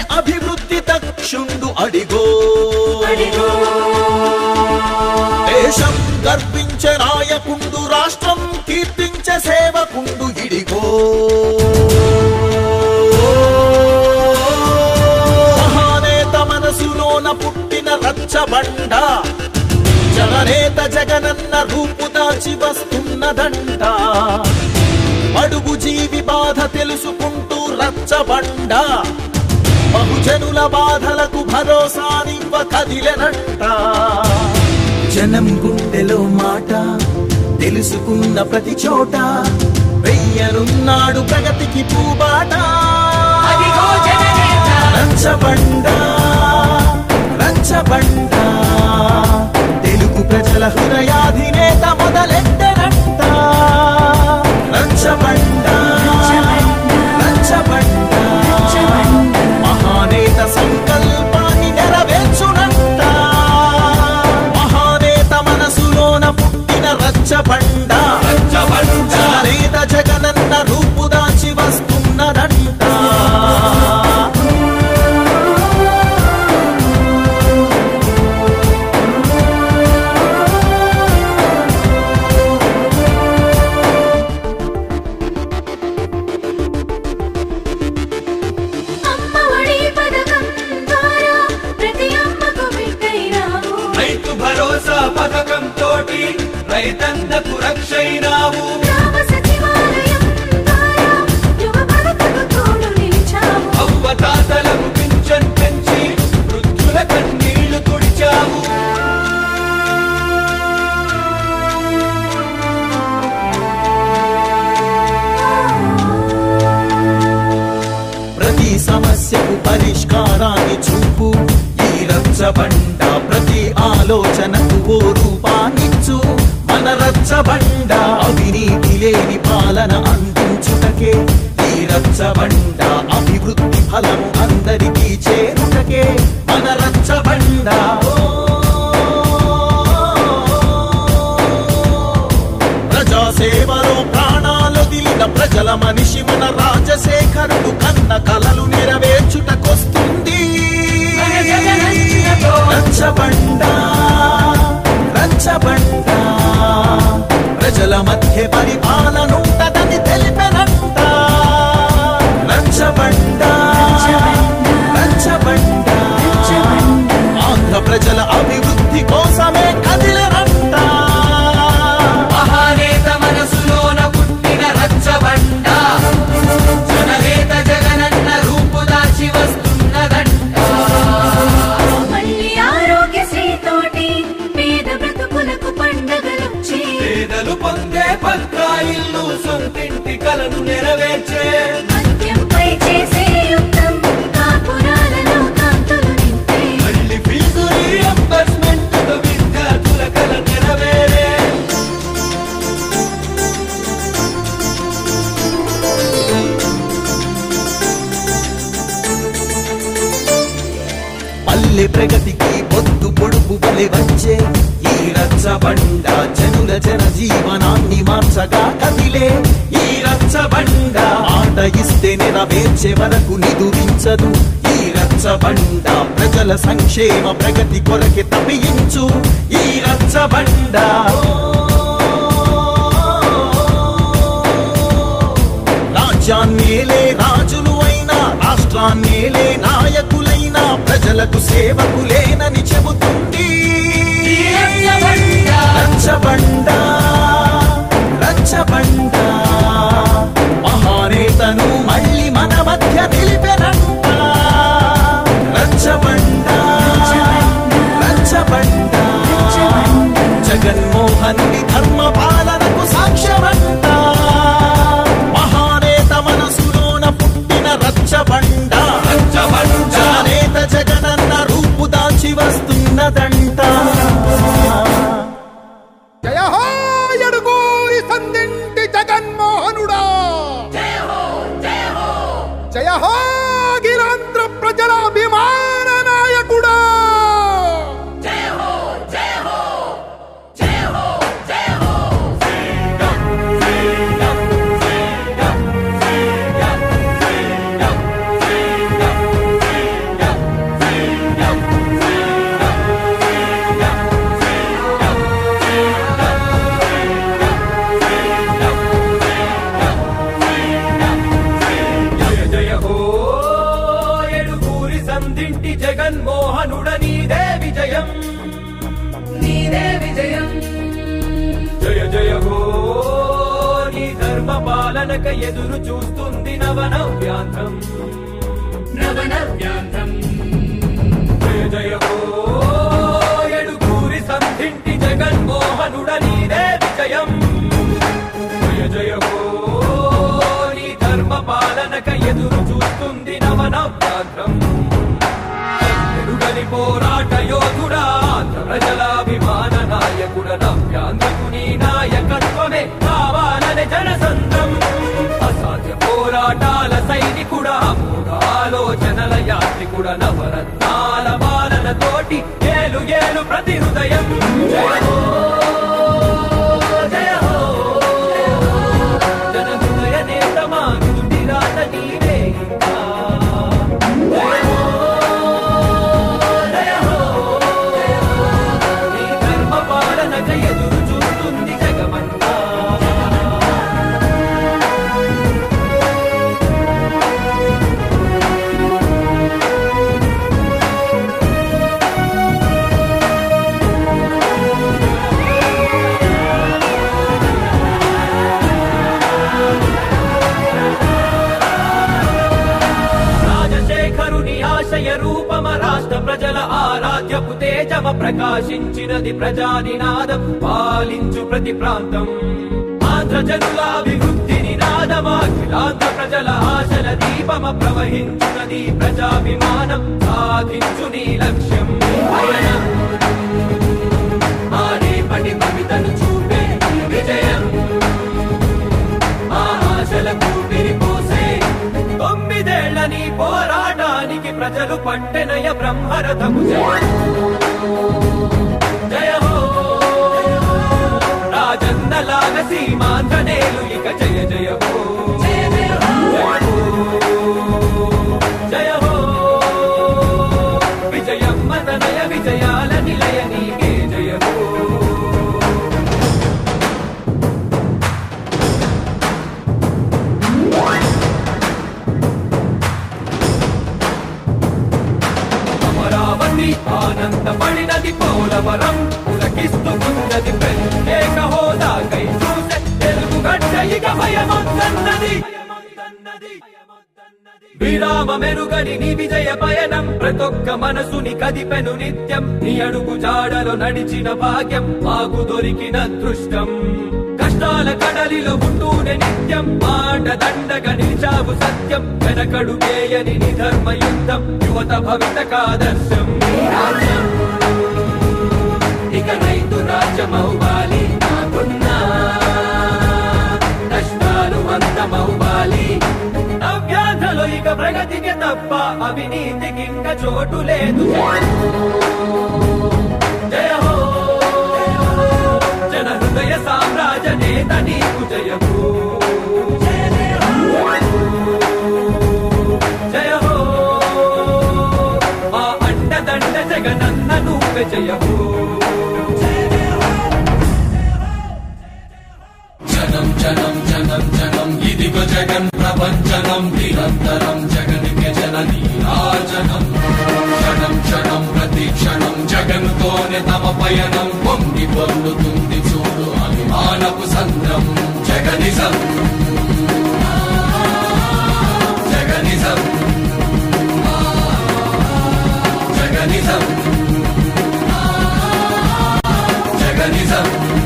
అభివృద్ధి దక్షుండు అడిగో దేశం గర్వించే నాయకుండు రాష్ట్రం కీర్తించే సేవకుండు ఇడిగో మహానేత మనసులోన పుట్టిన రచ్చబండ జననేత జగనన్న రూపు దాచి వస్తున్నదంట అడుగు జీవి బాధ తెలుసుకుంటూ రచ్చబండ బహుజనుల బాధలకు భరోసానివ్వ కదిలెనంట జనం గుండెలో మాట తెలుసుకున్న ప్రతి చోట వెయ్యనున్నాడు ప్రగతికి పూబాట అదిగో జననేత. రంచబండ రంచబండ తెలుగు ప్రజల హృదయాధినేత మొదలెట్టనంట రంచబండ రంచబండ మహానేత సంకల్పాన్ని నెరవేర్చునంట మహానేత మనసులోన పుట్టిన రచ్చబండ జననేత జగనన్న రూపు దాచి వస్తున్నదంట అమ్మ ఒడి పథకం ద్వారా ప్రతి అమ్మకు బిడ్డైనావు రైతు భరోసా పథకం తోటి రైతన్నకు రక్షైనావు గ్రామ సచివాలయం ద్వారా యువ భరతకు తోడు నిలిచావు అవ్వ తాతలకు పింఛన్ పెంచి వృద్ధుల కన్నీళ్లు తుడిచావు ప్రతి సమస్యకు పరిష్కారాన్ని చూపు ఈ రచ్చబండ ప్రతి ఆలోచనకు ఓ రూపాన్నిచ్చు మన రచ్చబండ అవినీతి లేని పాలన అందించుటకే ఈ రచ్చబండ అభివృద్ధి ఫలము అందరికీ చేరుటకే మన రచ్చబండ ప్రజాసేవలో ప్రాణాలొదిలిన ప్రజల మనిషి మన రాజశేఖరుడు కన్న కలలు నెరవేర్చుటకొస్తుంది మన జగనన్నతో రంచబండ రంచబండ ప్రజల మధ్య పరిపాలనుంటదని తెలిపెనంట రంచబండ రంచబండ ఆంధ్ర ప్రజల అభివృద్ధి కోసమే కదిలరంట మహానేత మనసులోన పుట్టిన రచ్చబండ జననేత జగనన్న రూపు దాచి వస్తున్నదంట మళ్ళీ ఆరోగ్యశ్రీ తోటి పేద బ్రతుకులకు పండగలొచ్చి పేదలు పొందే పక్కా ఇల్లు సొంతింటి కలను నెరవేర్చే మద్యంపై చేసే యుద్ధం కాపురాలలో కాంతులు నింపే మళ్ళీ ఫీజు రీఎంబర్స్మెంట్ విద్యార్థుల కల నెరవేరే పల్లె ప్రగతికి పొద్దు పొడుపు వలె వచ్చే ఈ రచ్చబండ జనుల జన జీవనాన్ని మార్చగా కదిలే ఈ రచ్చబండ ఆట ఇస్తే నెరవేర్చే వరకు నిదురించదు ఈ రచ్చబండ ప్రజల సంక్షేమ ప్రగతి కొరకి తప్పించు ఈ రచ్చబండ రాజ్యాన్నేలే రాజులు అయినా రాష్ట్రాన్నేలే నాయకులైనా ప్రజలకు సేవకులేనని చెబుతుంది రచ్చబండ రచ్చబండ మహానేతను మళ్ళీ మన మధ్య నిలిపెనంట రచ్చబండ రచ్చబండ జగన్మోహనుడి ధర్మ పాలనకు సాక్ష్యమంట మహానేత మనసులోన పుట్టిన రచ్చబండ రచ్చబండ జననేత జగనన్న రూపు దాచి వస్తుంది పాలనక ఎదురు చూస్తుంది నవనవ్యాంధ్రం నవనవ్యాంధ్రం జయ జయ హో ఎడుకూరి సంధింటి జగన్మోహనుడ నీదే విజయం జయ జయ హో నీ ధర్మ పాలనక ఎదురు చూస్తుంది నవనవ్యాంధ్రం ఎరుగని పోరాట యోధుడా ఆంధ్ర ప్రజలాభిమాన నాయకుడ నవ్యాంధ్రకు నీ నాయకత్వమే కావాలని జనసంద్రం అసాధ్య పోరాటాల సైనికుడ అప్పుడు ఆలోచనల యాత్రికుడ నవరత్నాల పాలనతోటి ఏలు ఏలు ప్రతి హృదయం జయ హో జయ హో జన హృదయ నేతమా నుడి రాత నీవే ఇంకా జయ హో జయ హో నీ ధర్మ పాలనక ఎదురు చూస్తుంది జగమంతా రాజశేఖరుని ఆశయ రూపమ రాష్ట్ర ప్రజల ఆరాధ్యపు తేజమ ప్రకాశించినది ప్రజానినాదం పాలించు ప్రతి ప్రాంతం ఆంధ్ర జనుల అభివృద్ధి నినాదమాఖిలాంధ్ర ప్రజల ఆశల దీపమ ప్రవహించునది ప్రజాభిమానం సాధించు నీ లక్ష్యం పయనం ఆడేపటి కవితను చూపే విజయం ఆ ఆశలకు పిరిపోసే తొమ్మిదేళ్ల నీ పోరాటానికి ప్రజలు పట్టెనయ బ్రహ్మరథము జయ జయ హో రాజన్నలాగ సీమాంధ్రనేలు ఇక జయ జయ హో జయ హో జయ హో విజయమ్మ తనయ విజయాల నిలయ నీకే జయ హో అమరావతి ఆనందపడినది పోలవరం పులకిస్తున్నది ప్రత్యేక హోదాకై చూసే తెలుగు గడ్డ ఇక భయమొద్దన్నది విరామ మెరుగని నీ విజయ పయనం ప్రతొక్క మనసుని కదిపెను నిత్యం నీ అడుగు జాడలో నడిచిన భాగ్యం మాకు దొరికిన దృష్టం కష్టాల కడలిలో ఉంటూనే నిత్యం మాట దండగా నిలిచావు సత్యం వెనకడు వేయని నీ ధర్మ యుద్ధం యువత భవితకాదర్శం రాజ్యం ఇక రైతు రాజ్యమౌవాలి నాకున్నా కష్టాలు అంతమౌవాలి నవ్యాంధ్రలో ఇక ప్రగతికి తప్ప అవినీతికి ఇంక చోటు లేదు జయ హో జన హృదయ సామ్రాజ్య నేత నీకు జయము జయ హో మా అండదండ జగనన్న నువ్వే జయము జనం జనం జనం జనం ఇదిగో జగన్ ప్రపంచనం నిరంతరం జగన్కి జన నీరాజనం క్షణం క్షణం ప్రతి క్షణం జగన్తోనే తమ పయనం పొంగి పొర్లుతుంది చూడు అభిమానపు సంద్రం జగనిజం జగనిజం జగనిజం జగనిజం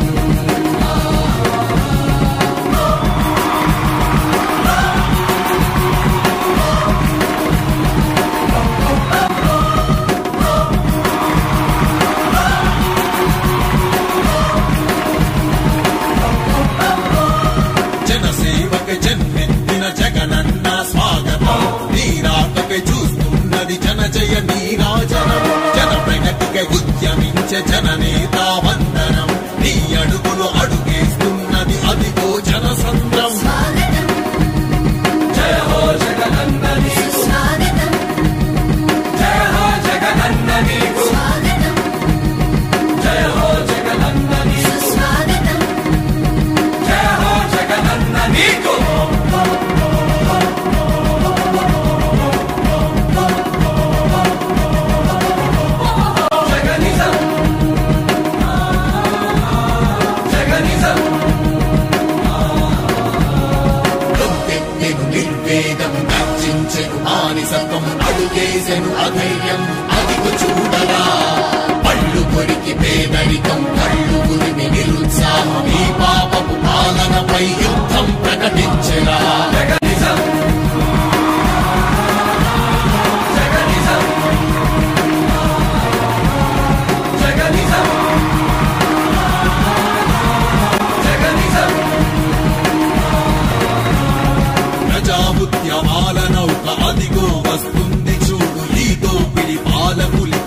జనసేవకి జన్మెత్తిన జగనన్న స్వాగతం నీరాటకై చూస్తున్నది జన జయ నీరాజనం జన ప్రగతికై ఉద్యమించే జననేత వందనం నీ అడుగులు అడుగేస్తున్నది అదిగో జనసంద్రం స్వాగతం జయ హో జగనన్న నీకు స్వాగతం జయ హో జగనన్న నీకు స్వాగతం జయ హో జగనన్న నీకు స్వాగతం జయ హో జగనన్న నీకు జగనిజం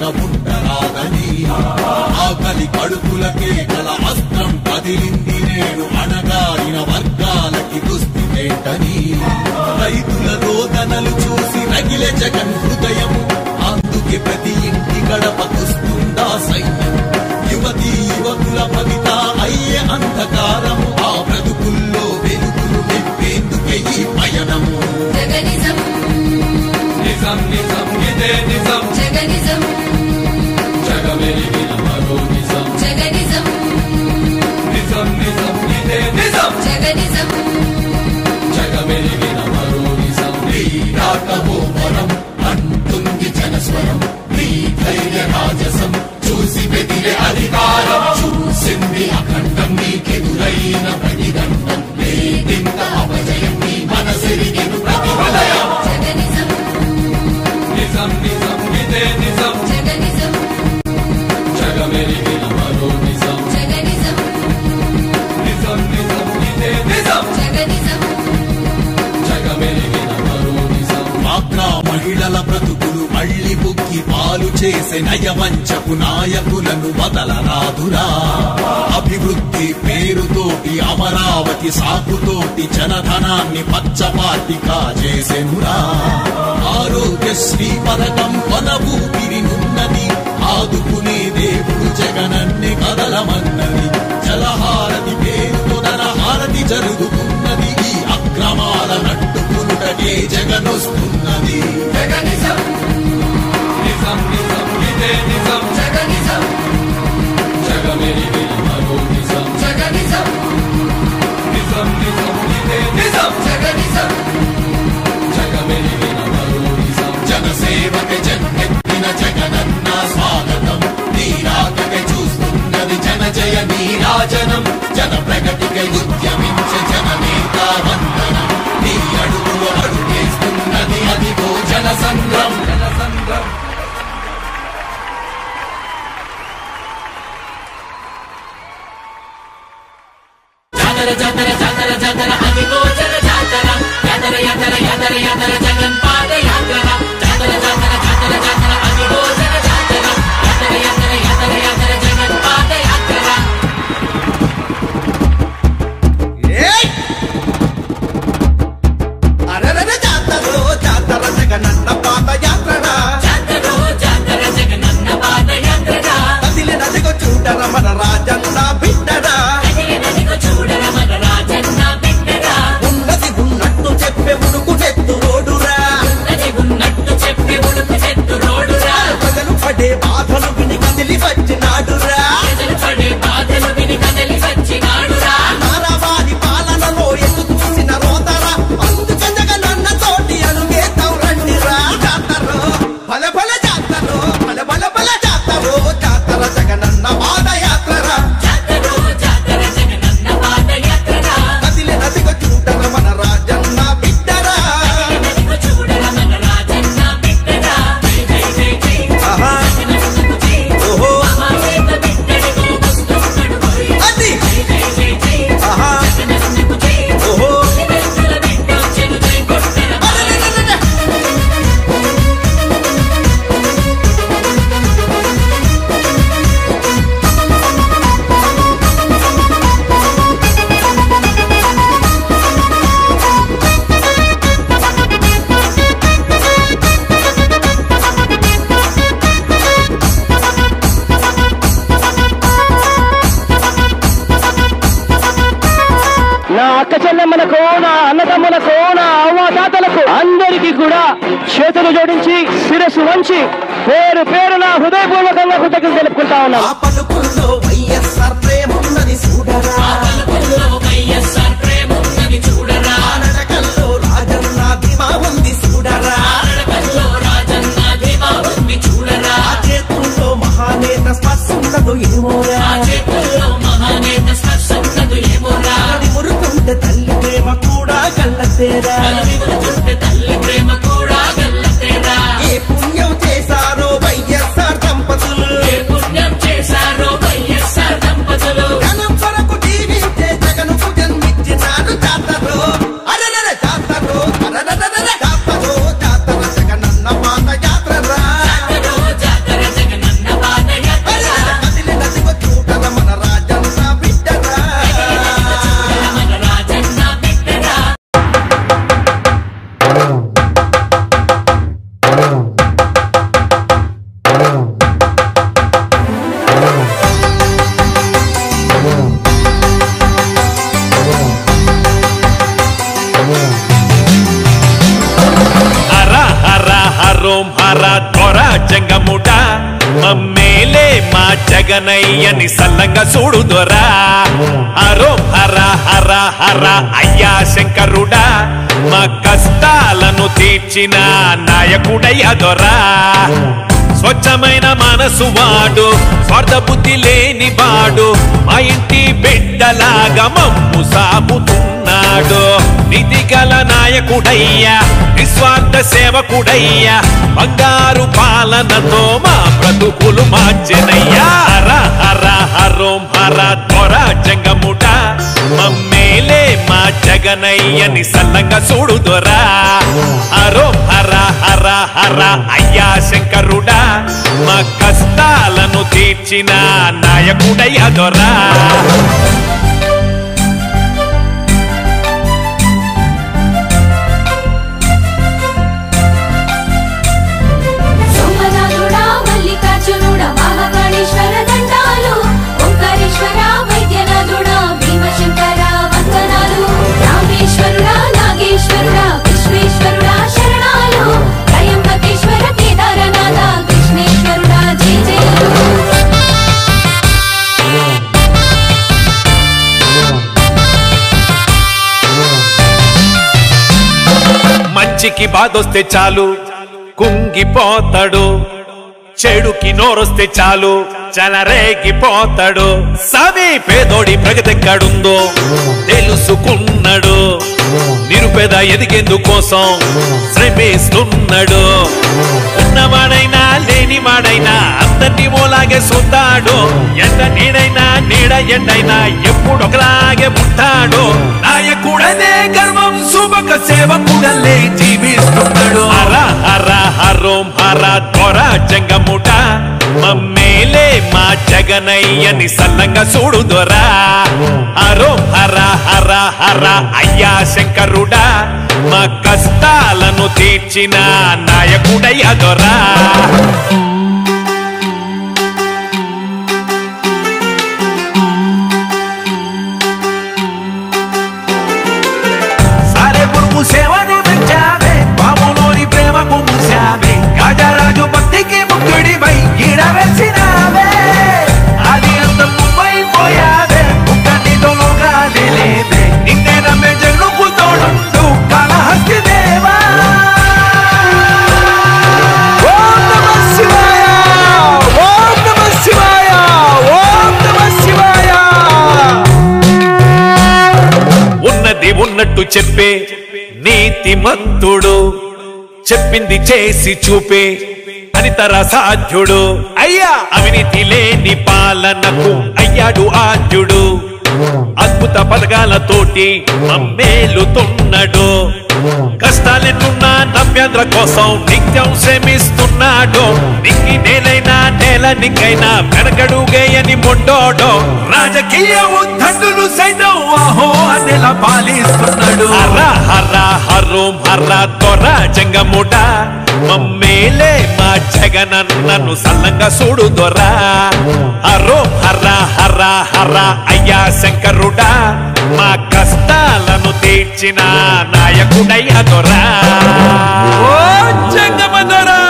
ఉండక ఉండరాదని ఆకలి కడుపులకే గల అస్త్రం కదిలింది నేడు అణగారిన వర్గాలకి దుస్థితేంటని రైతుల రోదనలు చూసి రగిలే జగన్ హృదయము అందుకే ప్రతి ఇంటి గడపకొస్తుందా సైన్యం యువతి యువకుల భవిత అయ్యే అంధకారము ఆ బ్రతుకుల్లో వెలుగులు నింపేందుకే ఈ పయనము జగనిజం నిజం నిజం ఇదే నిజం జగనిజం జగమెరిగిన మరో నిజం జగనిజం నిజం నిజం ఇదే నిజం జగనిజం జగమెరిగిన మరో నిజం రాటవో వరం అంటుంది జనస్వరం నీ ధైర్య రాజసం చూసి బెదిరే అధికారం చూసింది అఖండం నీకెదురైన ప్రతిదండం లేదింత అపజయం నీ మనసెరిగిన ప్రతివలయం జగనిజం నిజం నిజం ఇదే నిజం జగనిజం జగమెరిగిన మరో నిజం జగనిజం నిజం నిజం ఇదే నిజం జగనిజం జగమెరిగిన మరో నిజం మాత్రా మహిళల బ్రతుకులు మళ్ళీ బుక్కి పాలు చేసే నయవంచపు నాయకులను వదలరాదురా అభివృద్ధి పేరుతోటి అమరావతి సాకుతోటి జనధనాన్ని పచ్చపాటి కాజేసెనురా ఆరోగ్యశ్రీ పథకం కొన ఊపిరినున్నది ఆదుకునే దేవుడు జగనన్ని కదలమన్నది జలహారతి పేరుతో హారతి జరుగుతున్నది ఈ అక్రమాల నట్టుకునుటకే జగనొస్తున్నది నిజం నిజం ఇదే నిజం జగనిజం జగమెరిగిన మరో నిజం జగనిజం నిజం నిజం ఇదే నిజం జగనిజం జగమెరిగిన మరో నిజం జనసేవక జన్మెత్తిన జగనన్న స్వాగతం నీరాకకై చూస్తున్నది జన జయ నీరాజనం జన ప్రగతికై ఉద్యమించే జననేత వందనం నీ అడుగులో అడుగేస్తున్నది అదిగో జన సంద్రం జనసంద్రం జాతర జాతర జాతర జాతర అదిగో జన జాతర యాతర యాతర యాతర యాతర జగన్ పాద యాత్ర జాతర జాతర జాతర జాతర అదిగో జన జాతర యాతర యాతర యాతర యాతర జగన్ పాద యాత్ర అరెరెరె జాతరో జాతర జగనన్న పాదయాత్రడా జాతరో జాతర జగనన్న పాద యాత్ర కదిలి నదిగో చూడర మన రాజన్న బిడ్డడా కదిలి నదిగో చూడర మన రాజన్న బిడ్డరా ఉన్నది ఉన్నట్టు చెప్పే ముడుకు నెత్తు రోడురా ఉన్నది ఉన్నట్టు చెప్పి ఉడుకు చెట్టు రోడురా ప్రజలు పడే బాధలు విని కదిలి వచ్చినాడురా ప్రజలు పడే బాధలు విని కదలి వచ్చినాడురా నారావారి పాలనలో ఎత్తు చూసిన రోదరా అందుకే జగనన్న తోటి అడుగేతాం రండిరా జాతరో బల బల జాతరో బల బల బల జాతరో జాతర జగనన్న పాదయాత్రరా జాతరో జాతర జగనన్న పాద యాత్ర కదిలి నదిగో చూడర మన రాజన్న బిడ్డరా నదిగో చూడర మన రాజన్న బిడ్డరా జై జై జై జై ఆహా జగనన్నకు జై ఓహో మా చేత బిడ్డడిగో వస్తున్నాడు మరి అది జై జై జై జై ఆహా జగనన్నకు జై ఓహో జగనన్నల బిడ్డొచ్చెను జై కొట్టర అరెరెరెరెరె. నా అక్క చెల్లెమ్మలకు నా అన్నదమ్ములకు నా అవ్వాతాతలకు అందరికీ కూడా చేతులు జోడించి శిరస్సు వంచి పేరు పేరు నా హృదయపూర్వకంగా కృతజ్ఞతలు తెలుపుకుంటా ఉన్నాను ఆ పలుకుల్లో వైఎస్ఆర్ ప్రేమున్నది చూడరా పలుకుల్లో వైఎస్ఆర్ ప్రేమ ఉన్నది చూడరా ఆ నడకల్లో రాజన్న ధీమా ఉంది చూడరా నడకల్లో రాజన్న ధీమా ఉంది చూడరా ఆ చేతుల్లో మహానేత స్పర్శ ఉండదు ఏమోరా ఆ చేతుల్లో మహానేత స్పర్శ ఉన్నది ఏమోరా అది మురుకుంటే తల్లి ప్రేమ కూడా కళ్ళతేరా కలవి ఉంటుంటే తల్లి ప్రేమ కూడా గల్లతేరా ఏ పుణ్యం చేశారో వైఎస్ఆర్ దంపతులు ఏ పుణ్యం చేశారో వైఎస్ఆర్ దంపతులు జనం కొరకు జీవించే జగనుకు జన్మించినాడు జాతరో అరెరెరె జాతరో అరెరెరెరె జాతరో జాతర జగనన్న పాద యాత్రరా జాతరో జాతర జగన్ హరోం హర దొర జంగముడ మమ్మేలే మా జగనయ్యని సల్లంగా చూడు దొరా హరోం హర హర హర అయ్యా శంకరుడా మా కష్టాలను తీర్చిన నాయకుడయ్య దొరా స్వచ్ఛమైన మనసు వాడు స్వార్థ బుద్ధి లేని వాడు మా ఇంటి బిడ్డలాగా మమ్ము సాగుతున్నాడు నిధి గల నాయకుడయ్యా నిస్వార్థ సేవకుడయ్యా బంగారు పాలనతో మా బ్రతుకులు మార్చెనయ్యా హర హర హరోం హర త్వర జంగముట మమ్మేలే మా జగనయ్యని సల్లంగా చూడు దొరా హరోం హర హర హర అయ్యా శంకరుడా మా కష్టాలను తీర్చిన నాయకుడయ్య దొరా సోమనాథుడా మల్లికార్జునుడా మహాకాళేశ్వర దండాలు ఓంకారేశ్వర వైద్యనాథుడా భీమశంకర వందనాలు రామేశ్వరుడా నాగేశ్వరుడా విశ్వేశ్వరుడా శరణాలు త్రయంబకేశ్వర కేదారనాథ కృష్ణేశ్వరుడా జై జయలు మంచికి బాధొస్తే చాలు కుంగిపోతాడు చెడుకి నోరొస్తే చాలు చలరేగిపోతాడు సవి పేదోడి ప్రగతెక్కడుందో తెలుసుకున్నాడు నిరుపేద ఎదిగేందుకోసం శ్రమిస్తున్నాడు ఉన్నవాడైనా లేనివాడైనా అందరినీ ఓలాగే చూస్తాడు ఎండ నీడైనా నీడ ఎండైనా ఎప్పుడు ఒకలాగే ఉంటాడు నాయకుడనే గర్వం శుభక సేవకుడలే జీవిస్తున్నాడు హర హర హరోం హర దొర జంగముట మమ్మేలే మా జగనయ్యని సల్లంగా చూడు దొరా హరోం హర హర హర అయ్యా శంకరుడా మా కష్టాలను తీర్చిన నాయకుడయ్య దొరా సారే పురుగు సేవని పెంచావే బాబులోని ప్రేమకు మూసావే గజరాజు భక్తికి ముక్కుడిపై ఈడవేసినావే అది అంత ముంబై పోయావే ముక్కని తొలుగా లేదే నిన్నే నమ్మే జనుకు తోడుండు కలహస్తి దేవా ఓం నమః శివాయ ఓం నమః శివాయ ఓం నమః శివాయ ఉన్నది ఉన్నట్టు చెప్పే నీతిమంతుడు చెప్పింది చేసి చూపే అనితర సాధ్యుడు అయ్యా అవినీతి లేని పాలనకు అయ్యాడు ఆద్యుడు అద్భుత పథకాలతోటి మమ్మేలుతున్నాడు కష్టాలెన్నున్నా నవ్యాంధ్ర కోసం నిత్యం శ్రమిస్తున్నాడు నిక్కి నేలైనా నేల నిక్కైనా వెనకడుగేయని మొండోడు రాజకీయ ఉద్ధతులు సైతం ఆహో అనెల పాలిస్తున్నాడు హర హర హరోం హర దొర జంగముడ మమ్మేలే మా జగనన్నను సల్లంగా చూడు దొరా హరోం హర హర హర అయ్యా శంకరుడా మా కష్టాలను తీర్చిన నాయకుడయ్య దొరా ఓ జంగమ దొరా